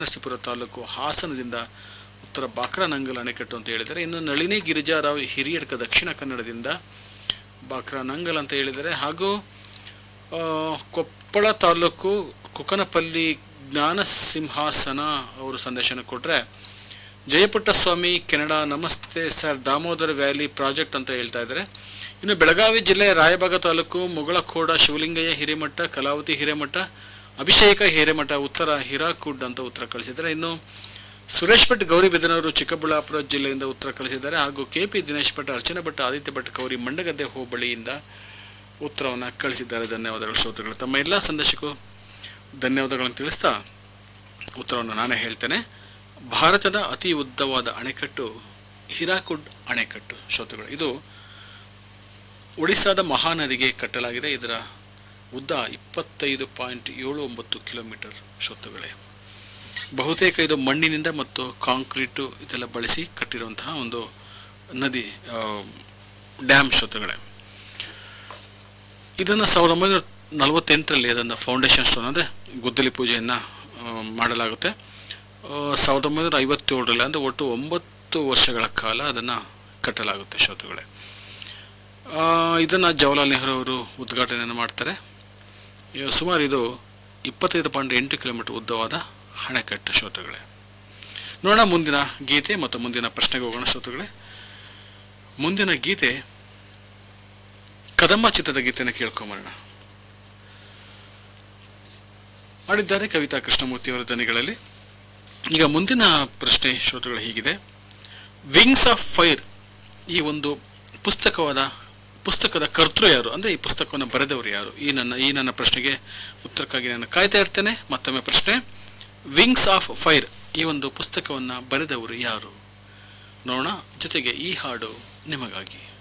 ನರಸೀಪುರ ತಾಲೂಕು ಹಾಸನದಿಂದ ಉತ್ತರ ಬಾಕ್ರಾನಂಗಲ್ ಅಣೆಕಟ್ಟು ಅಂತ ಹೇಳಿದ್ದಾರೆ ಇನ್ನು ನಳಿನಿ ಗಿರಿಜಾರಾವ್ ಹಿರಿಯಡ್ಕ ದಕ್ಷಿಣ ಕನ್ನಡದಿಂದ ಬಾಕ್ರಾನಂಗಲ್ ಅಂತ ಹೇಳಿದ್ದಾರೆ ಹಾಗೂ ಆ, ಕೊಪ್ಪಳ ತಾಲೂಕು ಕುಕನಪಲ್ಲಿ ಜ್ಞಾನ ಸಿಂಹಾಸನ ಅವರು ಸಂದೇಶನ ಕೊಟ್ಟರೆ ಜಯಪುಟ್ಟಸ್ವಾಮಿ ಕೆನಡಾ ನಮಸ್ತೆ ಸರ್ ದಾಮೋದರ ವ್ಯಾಲಿ ಪ್ರಾಜೆಕ್ಟ್ ಅಂತ ಹೇಳ್ತಾ ಇದ್ದಾರೆ ಇನ್ನು ಬೆಳಗಾವಿ ಜಿಲ್ಲೆಯ ರಾಯಬಾಗ ತಾಲೂಕು ಮುಗಳಖೋಡ ಶಿವಲಿಂಗಯ್ಯ ಹಿರೇಮಠ ಕಲಾವತಿ ಹಿರೇಮಠ ಅಭಿಷೇಕ ಹಿರೇಮಠ ಉತ್ತರ ಹಿರಾಕುಡ್ ಅಂತ ಉತ್ತರ ಕಳಿಸಿದ್ದಾರೆ ಇನ್ನು ಸುರೇಶ್ ಭಟ್ ಗೌರಿಬಿದನೂರು ಚಿಕ್ಕಬಳ್ಳಾಪುರ ಜಿಲ್ಲೆಯಿಂದ ಉತ್ತರ ಕಳಿಸಿದ್ದಾರೆ ಹಾಗೂ ಕೆ ಪಿ ದಿನೇಶ್ ಭಟ್ ಅರ್ಚನಾ ಭಟ್ ಆದಿತ್ಯ ಭಟ್ ಗೌರಿ ಮಂಡಗದ್ದೆ ಹೋಬಳಿಯಿಂದ ಉತ್ತರವನ್ನು ಕಳಿಸಿದ್ದಾರೆ ಧನ್ಯವಾದಗಳು ಶ್ರೋತೃಗಳು ತಮ್ಮ ಎಲ್ಲ ಸಂದೇಶಕ್ಕೂ ಧನ್ಯವಾದಗಳನ್ನು ತಿಳಿಸ್ತಾ ಉತ್ತರವನ್ನು ನಾನೇ ಹೇಳ್ತೇನೆ ಭಾರತದ ಅತಿ ಉದ್ದವಾದ ಅಣೆಕಟ್ಟು ಹಿರಾಕುಡ್ ಅಣೆಕಟ್ಟು ಶ್ರೋತೃಗಳು ಇದು ಒಡಿಸ್ಸಾದ ಮಹಾನದಿಗೆ ಕಟ್ಟಲಾಗಿದೆ ಇದರ ಉದ್ದ ಇಪ್ಪತ್ತೈದು ಪಾಯಿಂಟ್ ಏಳು ಒಂಬತ್ತು ಕಿಲೋಮೀಟರ್ ಶ್ರೋತೃಗಳೇ ಬಹುತೇಕ ಇದು ಮಣ್ಣಿನಿಂದ ಮತ್ತು ಕಾಂಕ್ರೀಟು ಇದೆಲ್ಲ ಬಳಸಿ ಕಟ್ಟಿರುವಂತಹ ಒಂದು ನದಿ ಆ, ಡ್ಯಾಮ್ ಶ್ರೋತೃಗಳೇ ಇದನ್ನು ಸಾವಿರದ ಒಂಬೈನೂರ ನಲವತ್ತೆಂಟರಲ್ಲಿ ಅದನ್ನು ಫೌಂಡೇಶನ್ ಸ್ಟೋನ್ ಅಂದರೆ ಗುದ್ದಲಿ ಪೂಜೆಯನ್ನು ಮಾಡಲಾಗುತ್ತೆ ಆ, ಸಾವಿರದ ಒಂಬೈನೂರ ಐವತ್ತೇಳರಲ್ಲಿ ಅಂದರೆ ಒಟ್ಟು ಒಂಬತ್ತು ವರ್ಷಗಳ ಕಾಲ ಅದನ್ನು ಕಟ್ಟಲಾಗುತ್ತೆ ಶ್ರೋತೃಗಳೇ ಇದನ್ನು ಜವಾಹರ್ಲಾಲ್ ನೆಹರು ಅವರು ಉದ್ಘಾಟನೆಯನ್ನು ಮಾಡ್ತಾರೆ ಇವ- ಸುಮಾರು ಇದು ಇಪ್ಪತ್ತೈದು ಪಾಯಿಂಟ್ ಎಂಟು ಕಿಲೋಮೀಟರ್ ಉದ್ದವಾದ ಅಣೆಕಟ್ಟು ಶ್ರೋತೃಗಳೇ ನೋಡೋಣ ಮುಂದಿನ ಗೀತೆ ಮತ್ತು ಮುಂದಿನ ಪ್ರಶ್ನೆಗೆ ಹೋಗೋಣ ಶ್ರೋತೃಗಳೇ ಮುಂದಿನ ಗೀತೆ ಕದಂಬ ಚಿತ್ರದ ಗೀತೆಯನ್ನು ಕೇಳ್ಕೊಂಬರೋಣ ಮಾಡಿದ್ದಾರೆ ಕವಿತಾ ಕೃಷ್ಣಮೂರ್ತಿ ಅವರ ದನಿಗಳಲ್ಲಿ ಈಗ ಮುಂದಿನ ಪ್ರಶ್ನೆ ಶ್ರೋತೃಗಳು ಹೀಗಿದೆ ವಿಂಗ್ಸ್ ಆಫ್ ಫೈರ್ ಈ ಒಂದು ಪುಸ್ತಕವಾದ ಪುಸ್ತಕದ ಕರ್ತೃ ಯಾರು ಅಂದರೆ ಈ ಪುಸ್ತಕವನ್ನು ಬರೆದವರು ಯಾರು ಈ ನನ್ನ ಈ ನನ್ನ ಪ್ರಶ್ನೆಗೆ ಉತ್ತರಕ್ಕಾಗಿ ನಾನು ಕಾಯ್ತಾ ಇರ್ತೇನೆ ಮತ್ತೊಮ್ಮೆ ಪ್ರಶ್ನೆ ವಿಂಗ್ಸ್ ಆಫ್ ಫೈರ್ ಈ ಒಂದು ಪುಸ್ತಕವನ್ನು ಬರೆದವರು ಯಾರು ನೋಡೋಣ ಜೊತೆಗೆ ಈ ಹಾಡು ನಿಮಗಾಗಿ